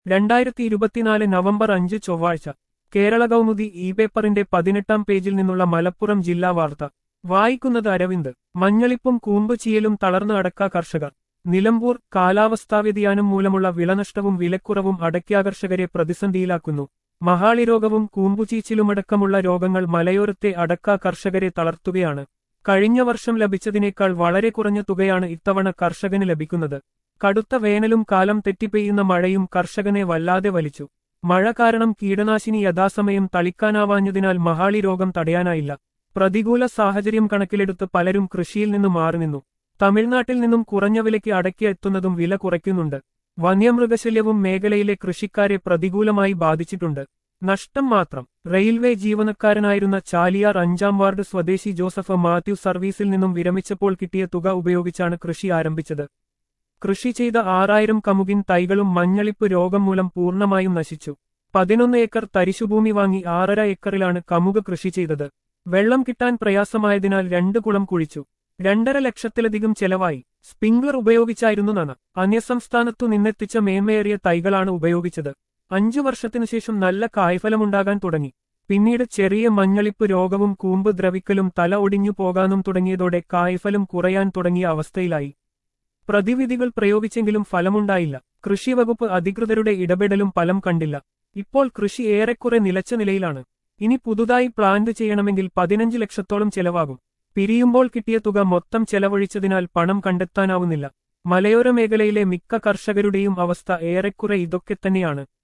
രണ്ടായിരത്തി ഇരുപത്തിനാല് നവംബർ അഞ്ച് ചൊവ്വാഴ്ച കേരള കൗമുദി ഇ പേപ്പറിന്റെ പതിനെട്ടാം പേജിൽ നിന്നുള്ള മലപ്പുറം ജില്ലാ വാർത്ത വായിക്കുന്നത് അരവിന്ദ് മഞ്ഞളിപ്പും കൂമ്പ് ചീയലും തളർന്നു അടക്ക കർഷകർ നിലമ്പൂർ കാലാവസ്ഥാ വ്യതിയാനം മൂലമുള്ള വിളനഷ്ടവും വിലക്കുറവും അടയ്ക്ക കർഷകരെ പ്രതിസന്ധിയിലാക്കുന്നു മഹാളി രോഗവും കൂമ്പുചീച്ചിലുമടക്കമുള്ള രോഗങ്ങൾ മലയോരത്തെ അടക്ക കർഷകരെ തളർത്തുകയാണ് കഴിഞ്ഞ വർഷം ലഭിച്ചതിനേക്കാൾ വളരെ കുറഞ്ഞ തുകയാണ് ഇത്തവണ കർഷകന് ലഭിക്കുന്നത് കടുത്ത വേനലും കാലം തെറ്റിപ്പെയ്യുന്ന മഴയും കർഷകനെ വല്ലാതെ വലിച്ചു മഴ കാരണം കീടനാശിനി യഥാസമയം തളിക്കാനാവാഞ്ഞതിനാൽ മഹാളി രോഗം തടയാനായില്ല പ്രതികൂല സാഹചര്യം കണക്കിലെടുത്ത് പലരും കൃഷിയിൽ നിന്ന് മാറിനിന്നു തമിഴ്നാട്ടിൽ നിന്നും കുറഞ്ഞ വിലയ്ക്ക് അടക്കി എത്തുന്നതും വില കുറയ്ക്കുന്നുണ്ട് വന്യമൃഗശല്യവും മേഖലയിലെ കൃഷിക്കാരെ പ്രതികൂലമായി ബാധിച്ചിട്ടുണ്ട് നഷ്ടം മാത്രം റെയിൽവേ ജീവനക്കാരനായിരുന്ന ചാലിയാർ അഞ്ചാം വാർഡ് സ്വദേശി ജോസഫ് മാത്യു സർവീസിൽ നിന്നും വിരമിച്ചപ്പോൾ കിട്ടിയ തുക ഉപയോഗിച്ചാണ് കൃഷി ആരംഭിച്ചത് കൃഷി ചെയ്ത ആറായിരം കമുകിൻ തൈകളും മഞ്ഞളിപ്പ് രോഗം മൂലം പൂർണ്ണമായും നശിച്ചു പതിനൊന്ന് ഏക്കർ തരിശുഭൂമി വാങ്ങി ആറര ഏക്കറിലാണ് കമുക് കൃഷി ചെയ്തത് വെള്ളം കിട്ടാൻ പ്രയാസമായതിനാൽ രണ്ട് കുളം കുഴിച്ചു രണ്ടര ലക്ഷത്തിലധികം ചെലവായി സ്പ്രിംഗ്ലർ ഉപയോഗിച്ചായിരുന്നു നന അന്യസംസ്ഥാനത്തു നിന്നെത്തിച്ച മേന്മയേറിയ തൈകളാണ് ഉപയോഗിച്ചത് അഞ്ചു വർഷത്തിനുശേഷം നല്ല കായ്ഫലമുണ്ടാകാൻ തുടങ്ങി പിന്നീട് ചെറിയ മഞ്ഞളിപ്പ് രോഗവും കൂമ്പ് ദ്രവിക്കലും തല ഒടിഞ്ഞു പോകാനും തുടങ്ങിയതോടെ കായ്ഫലം കുറയാൻ തുടങ്ങിയ അവസ്ഥയിലായി പ്രതിവിധികൾ പ്രയോഗിച്ചെങ്കിലും ഫലമുണ്ടായില്ല കൃഷിവകുപ്പ് അധികൃതരുടെ ഇടപെടലും ഫലം കണ്ടില്ല ഇപ്പോൾ കൃഷി ഏറെക്കുറെ നിലച്ച നിലയിലാണ് ഇനി പുതുതായി പ്ലാന്റ് ചെയ്യണമെങ്കിൽ പതിനഞ്ച് ലക്ഷത്തോളം ചെലവാകും പിരിയുമ്പോൾ കിട്ടിയ തുക മൊത്തം ചെലവഴിച്ചതിനാൽ പണം കണ്ടെത്താനാവുന്നില്ല മലയോര മേഖലയിലെ മിക്ക കർഷകരുടെയും അവസ്ഥ ഏറെക്കുറെ ഇതൊക്കെ തന്നെയാണ്